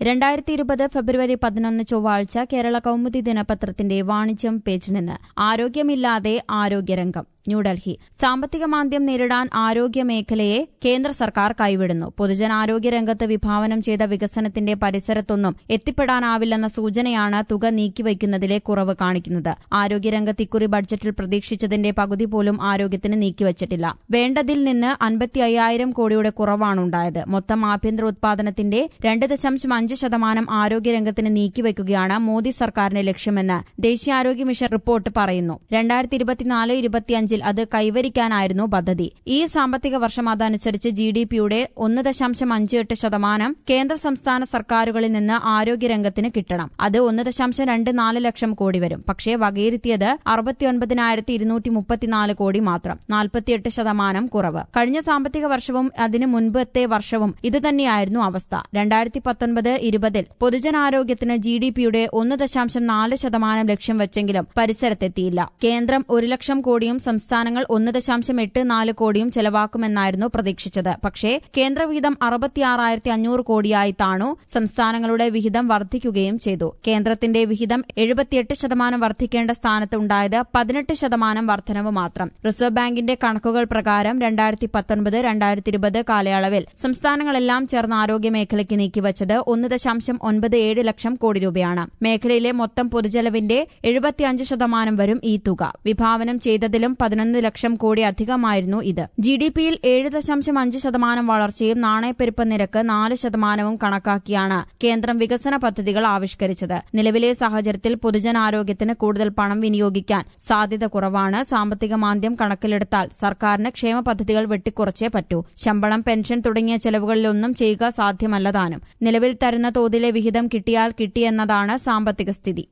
രണ്ടായിരത്തി ഇരുപത് ഫെബ്രുവരി പതിനൊന്ന് ചൊവ്വാഴ്ച കേരള കൗമുദി ദിനപത്രത്തിന്റെ വാണിജ്യം പേജിൽ നിന്ന് ആരോഗ്യമില്ലാതെ ആരോഗ്യരംഗം ന്യൂഡൽഹി സാമ്പത്തിക മാന്ദ്യം നേരിടാൻ ആരോഗ്യ മേഖലയെ കേന്ദ്ര സർക്കാർ കൈവിടുന്നു പൊതുജനാരോഗ്യ രംഗത്ത് വിഭാവനം ചെയ്ത വികസനത്തിന്റെ പരിസരത്തൊന്നും എത്തിപ്പെടാനാവില്ലെന്ന സൂചനയാണ് തുക നീക്കിവയ്ക്കുന്നതിലെ കുറവ് കാണിക്കുന്നത് ആരോഗ്യരംഗത്ത് ഇക്കുറി ബഡ്ജറ്റിൽ പ്രതീക്ഷിച്ചതിന്റെ പകുതി പോലും ആരോഗ്യത്തിന് നീക്കിവച്ചിട്ടില്ല വേണ്ടതിൽ നിന്ന് അൻപത്തി അയ്യായിരം കോടിയുടെ കുറവാണുണ്ടായത് മൊത്തം ആഭ്യന്തര ഉത്പാദനത്തിന്റെ രണ്ട് ദശാംശം അഞ്ച് ശതമാനം ആരോഗ്യരംഗത്തിന് നീക്കിവയ്ക്കുകയാണ് മോദി സർക്കാരിന്റെ ലക്ഷ്യമെന്ന് ദേശീയാരോഗ്യ മിഷൻ റിപ്പോർട്ട് പറയുന്നു രണ്ടായിരത്തി ഇരുപത്തിനാല് ഇരുപത്തിയഞ്ചിൽ അത് കൈവരിക്കാനായിരുന്നു പദ്ധതി ഈ സാമ്പത്തിക വർഷം അതനുസരിച്ച് ജി ഡി പിയുടെ ഒന്ന് ദശാംശം അഞ്ച് എട്ട് ശതമാനം കേന്ദ്ര സംസ്ഥാന സർക്കാരുകളിൽ നിന്ന് ആരോഗ്യരംഗത്തിന് കിട്ടണം അത് ഒന്ന് ദശാംശം രണ്ട് നാല് ലക്ഷം കോടി വരും പക്ഷേ വകയിരുത്തിയത് അറുപത്തിയൊൻപതിനായിരത്തി ഇരുന്നൂറ്റി മുപ്പത്തിനാല് കോടി മാത്രം നാൽപ്പത്തിയെട്ട് ശതമാനം കുറവ് കഴിഞ്ഞ സാമ്പത്തിക വർഷവും അതിനു മുൻപത്തെ വർഷവും ഇതുതന്നെയായിരുന്നു അവസ്ഥ രണ്ടായിരത്തി പത്തൊൻപത് ഇരുപതിൽ പൊതുജനാരോഗ്യത്തിന് ജി ഡി പിയുടെ ഒന്ന് ദശാംശം നാല് ശതമാനം ലക്ഷ്യം വെച്ചെങ്കിലും പരിസരത്തെത്തിയില്ല കേന്ദ്രം ഒരു ലക്ഷം കോടിയും സംസ്ഥാനങ്ങൾ ഒന്ന് ദശാംശം എട്ട് നാല് കോടിയും ചെലവാക്കുമെന്നായിരുന്നു പ്രതീക്ഷിച്ചത് പക്ഷേ കേന്ദ്ര വിഹിതം അറുപത്തിയാറായിരത്തി അഞ്ഞൂറ് കോടിയായി താണു സംസ്ഥാനങ്ങളുടെ വിഹിതം വർദ്ധിക്കുകയും ചെയ്തു കേന്ദ്രത്തിന്റെ വിഹിതം എഴുപത്തിയെട്ട് ശതമാനം വർദ്ധിക്കേണ്ട സ്ഥാനത്ത് ഉണ്ടായത് പതിനെട്ട് ശതമാനം വർധനവ് മാത്രം റിസർവ് ബാങ്കിന്റെ കണക്കുകൾ പ്രകാരം രണ്ടായിരത്തി പത്തൊൻപത് രണ്ടായിരത്തി ഇരുപത് കാലയളവിൽ സംസ്ഥാനങ്ങളെല്ലാം ചേർന്ന് ആരോഗ്യ മേഖലയ്ക്ക് നീക്കിവച്ചത് ഒന്ന് ദശാംശം ഒൻപത് ഏഴ് ലക്ഷം കോടി രൂപയാണ് മേഖലയിലെ മൊത്തം പൊതുചെലവിന്റെ എഴുപത്തിയഞ്ച് ശതമാനം വരും ഈ തുക വിഭാവനം ചെയ്തതിലും പതിനൊന്ന് ലക്ഷം കോടി അധികമായിരുന്നു ഇത് ജി ഡി പിയിൽ ഏഴ് ദശാംശം അഞ്ച് ശതമാനം വളർച്ചയും നാണയപ്പെരുപ്പ നിരക്ക് നാല് ശതമാനവും കണക്കാക്കിയാണ് കേന്ദ്രം വികസന പദ്ധതികൾ ആവിഷ്കരിച്ചത് നിലവിലെ സാഹചര്യത്തിൽ പൊതുജനാരോഗ്യത്തിന് കൂടുതൽ പണം വിനിയോഗിക്കാൻ സാധ്യത കുറവാണ് സാമ്പത്തിക മാന്ദ്യം കണക്കിലെടുത്താൽ സർക്കാരിന് ക്ഷേമ പദ്ധതികൾ വെട്ടിക്കുറച്ചേ പറ്റൂ ശമ്പളം പെൻഷൻ തുടങ്ങിയ ചെലവുകളിലൊന്നും ചെയ്യുക സാധ്യമല്ലതാനും നിലവിൽ തരുന്ന തോതിലെ വിഹിതം കിട്ടിയാൽ കിട്ടിയെന്നതാണ് സാമ്പത്തിക സ്ഥിതി